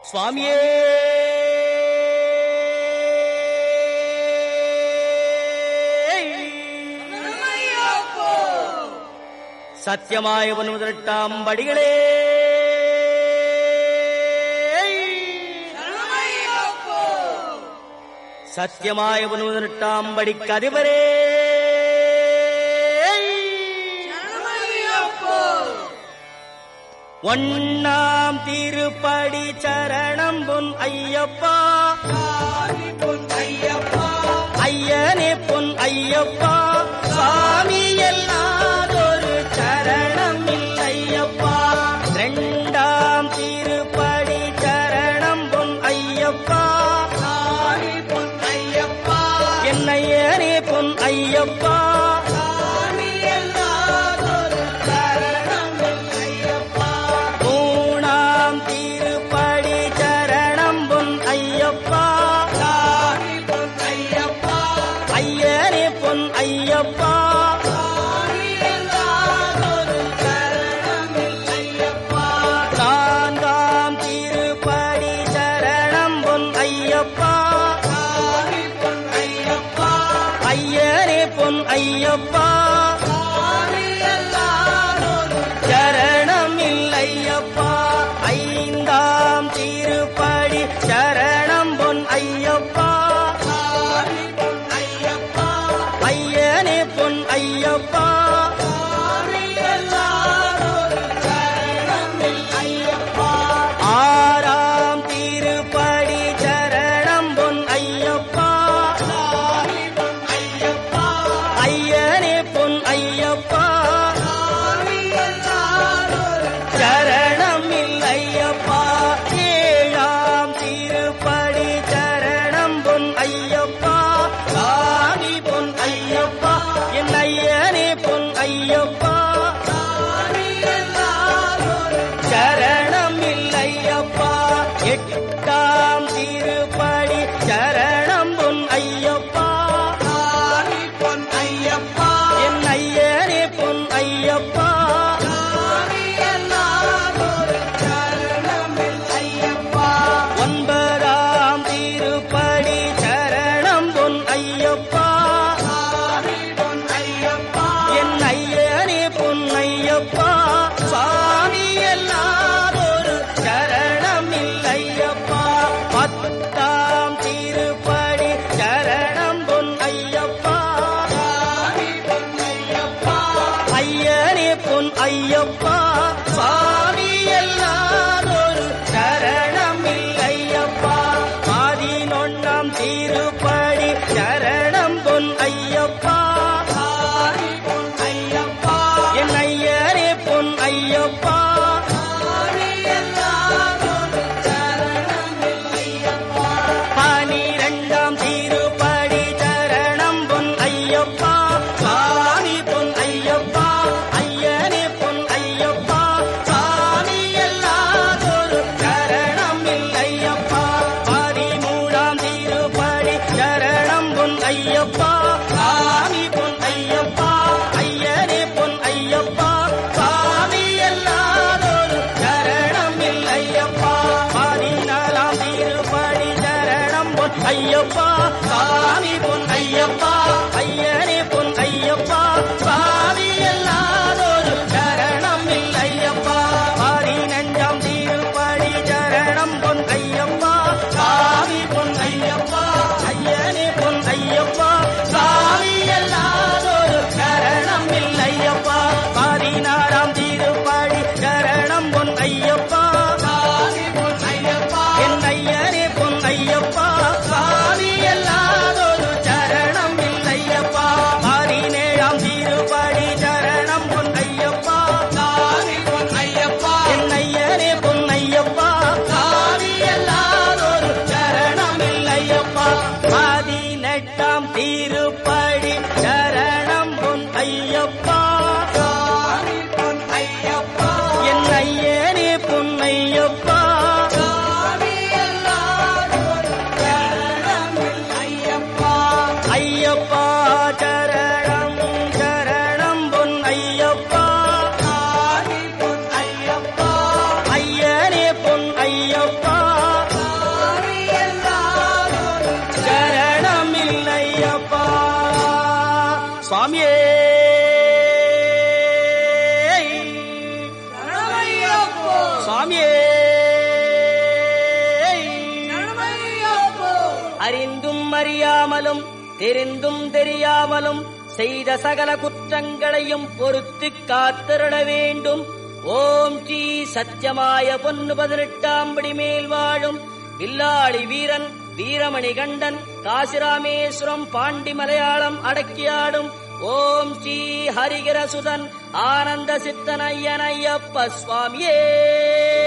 சுவாமியே சத்தியமாய முதலிட்டாம் படிகளே சத்தியமாய முதலிட்டாம் படிக்கு அதிபரே ஒன்னாம் திருப்படி சரணம் பொன் ஐயப்பா ஐயனே பொன் ஐயப்பா சுவாமி எல்லாதொரு சரணம் இல்லையப்பா ரெண்டாம் திருப்படி சரணம் பொன் ஐயப்பா என்னையனே பொன் ஐயப்பா மூணாம் திருப்படி சரணம் பொன் ஐயப்பா ஐயனே பொன் ஐயப்பா நான்காம் திருப்படி சரணம் பொன் ஐயப்பா ஐயனே பொன் ஐயப்பா சரணம் இல்லையப்பா ஐந்தாம் திருப்படி சரணம் பொன் ஐயப்பா ஐயனே பொன் ஐயப்பா ஆறாம் திருப்படி சரணம் பொன் ஐயப்பா ஐயனே பொன் ஐயப்பா சரணம் இல்லையப்பா ஏழாம் திருப்படி சரணம் பொன் ஐயப்பா சாமி பொன் ஐயப்பா என் ஐயனே பொன் ஐயப்பா சரணம் இல்லையப்பா எட்டாம் திருப்படி சரணம் பொன் ஐயப்பா என் ஐயனே பொன் ஐயப்பா ஒன்பதாம் திருப்படி சரணம் பொன் ஐயப்பா என் ஐயனே பொன் ஐயப்பா சுவாமி எல்லாதொரு சரணம் இல்லையப்பா பத்தாம் திருப்படி சரணம் பொன் ஐயப்பா ஐயனே பொன் ஐயப்பா சுவாமி எல்லாதொரு சரணம் இல்லையப்பா பதினொன்னாம் திருப்படி சரணம் பொன் ஐயப்பா என் ஐயனே பொன் ஐயப்பா பனிரெண்டாம் திருப்படி சரணம் பொன் ஐயப்பா சாமி பொன் ஐயப்பா ஐயனே பொன் ஐயப்பா சாமி எல்லாதொரு சரணம் இல்லையப்பா பதிமூணாம் திருப்படி சரணம் பொன் ஐயப்பா சாமி பொன் ஐயப்பா ஐயனே பொன் ஐயப்பா சாமி எல்லா அறியாமலும் தெரிந்தும் தெரியாமலும் செய்த சகல குற்றங்களையும் பொறுத்துக் காத்திருட வேண்டும் ஓம் ஸ்ரீ சத்தியமாய பொன்னு பதினெட்டாம் படி மேல் வாழும் வில்லாளி வீரன் வீரமணி கண்டன் காசிராமேஸ்வரம் பாண்டி மலையாளம் அடக்கியாடும் ஓம் ஸ்ரீ ஹரிகரசுதன் ஆனந்த சித்தனையனையப்ப சுவாமியே